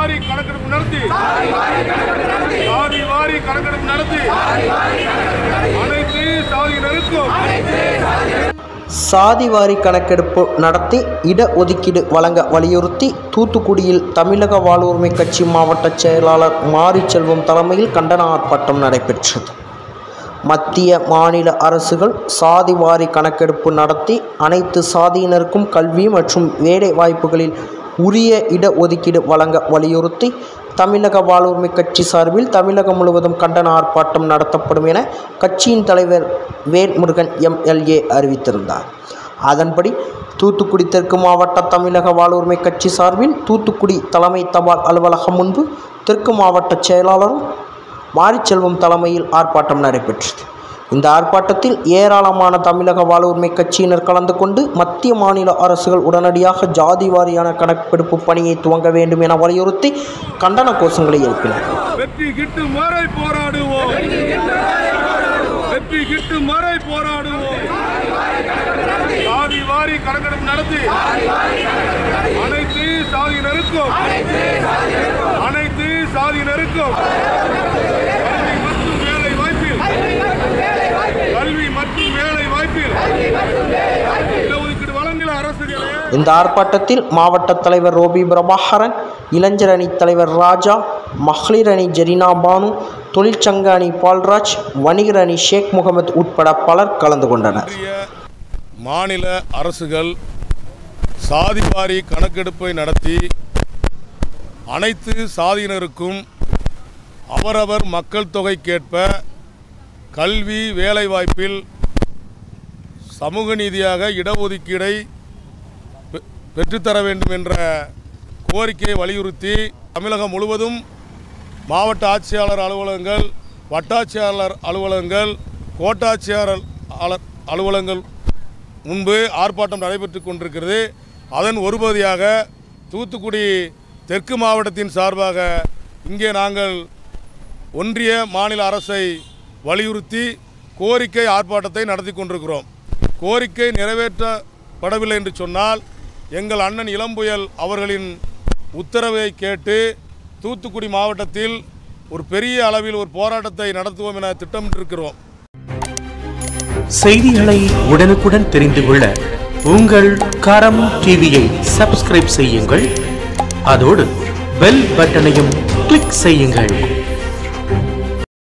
வாரி கணக்கெடுப்பு நடத்தி சாதி வாரி கணக்கெடுப்பு நடத்தி அனைத்து சாதியினருக்கும் சாதிவாரி கணக்கெடுப்பு நடத்தி இட ஒதுக்கீடு வழங்க வலியுறுத்தி தூத்துக்குடியில் தமிழக வாழ்வுரிமை கட்சி மாவட்ட செயலாளர் மாரிச்செல்வம் தலைமையில் கண்டன ஆர்ப்பாட்டம் நடைபெற்றது மத்திய மாநில அரசுகள் சாதிவாரி கணக்கெடுப்பு நடத்தி அனைத்து சாதியினருக்கும் கல்வி மற்றும் வேலை வாய்ப்புகளில் உரிய இட ஒதுக்கீடு வழங்க வலியுறுத்தி தமிழக வாழ்வுரிமை கட்சி சார்பில் தமிழகம் முழுவதும் கண்டன ஆர்ப்பாட்டம் நடத்தப்படும் என கட்சியின் தலைவர் வேல்முருகன் எம்எல்ஏ அறிவித்திருந்தார் அதன்படி தூத்துக்குடி தெற்கு மாவட்ட தமிழக வாழ்வுரிமை கட்சி சார்பில் தூத்துக்குடி தலைமை தபால் அலுவலகம் முன்பு தெற்கு மாவட்ட செயலாளரும் மாரிச்செல்வம் தலைமையில் ஆர்ப்பாட்டம் நடைபெற்றது இந்த ஆர்ப்பாட்டத்தில் ஏராளமான தமிழக வாழ்வுரிமை கட்சியினர் கலந்து கொண்டு மத்திய மாநில அரசுகள் உடனடியாக ஜாதி வாரியான கணக்கெடுப்பு பணியை துவங்க வேண்டும் என வலியுறுத்தி கண்டன கோஷங்களை எழுப்பினர் வெற்றி கிட்டும் வரை போராடுவோம் வெற்றி கிட்டும் வரை போராடுவோம் சாதி வாரி கணக்கெடுப்பு நடத்தி அனைத்து சாதியினருக்கும் அனைத்து சாதியினருக்கும் கல்வி மற்றும் வேலை வாய்ப்பில் கல்வி மற்றும் வேலை வாய்ப்பில் இடஒதுக்கீடு வழங்கிய அரசுகளே இந்த ஆர்ப்பாட்டத்தில் மாவட்ட தலைவர் ரோபி பிரபாகரன் இளைஞர் அணி தலைவர் ராஜா மகளிர் அணி ஜெரினா பானு தொழிற்சங்க அணி பால்ராஜ் வணிகர் அணி ஷேக் முகமது உட்பட பலர் கலந்து கொண்டனர் ஒன்றிய மாநில அரசுகள் சாதிவாரி கணக்கெடுப்பை நடத்தி அனைத்து சாதியினருக்கும் அவரவர் மக்கள் தொகைக்கேற்ப கல்வி வேலைவாய்ப்பில் சமூக நீதியாக இடஒதுக்கீடை பெ- பெற்றுத்தர வேண்டும் என்ற கோரிக்கையை வலியுறுத்தி தமிழகம் முழுவதும் மாவட்ட ஆட்சியாளர் அலுவலகங்கள் வட்டாட்சியாளர் அலுவலகங்கள் கோட்டாட்சியாளர் அல- அலுவலகங்கள் முன்பு ஆர்ப்பாட்டம் நடைபெற்று கொண்டிருக்கிறது அதன் ஒரு பகுதியாக தூத்துக்குடி தெற்கு மாவட்டத்தின் சார்பாக இங்கே நாங்கள் ஒன்றிய மாநில அரசை வலியுறுத்தி கோரிக்கை ஆர்ப்பாட்டத்தை நடத்தி கொண்டிருக்கிறோம் கோரிக்கை நிறைவேற்றப்படவில்லை என்று சொன்னால் எங்கள் அண்ணன் இளம்புயல் அவர்களின் உத்தரவை கேட்டு தூத்துக்குடி மாவட்டத்தில் ஒரு பெரிய அளவில் ஒரு போராட்டத்தை நடத்துவோம் என திட்டமிட்டிருக்கிறோம் செய்திகளை உடனுக்குடன் தெரிந்து கொள்ள உங்கள் கரம் டிவியை சப்ஸ்கிரைப் செய்யுங்கள் அதோடு பெல் பட்டனையும் கிளிக் செய்யுங்கள்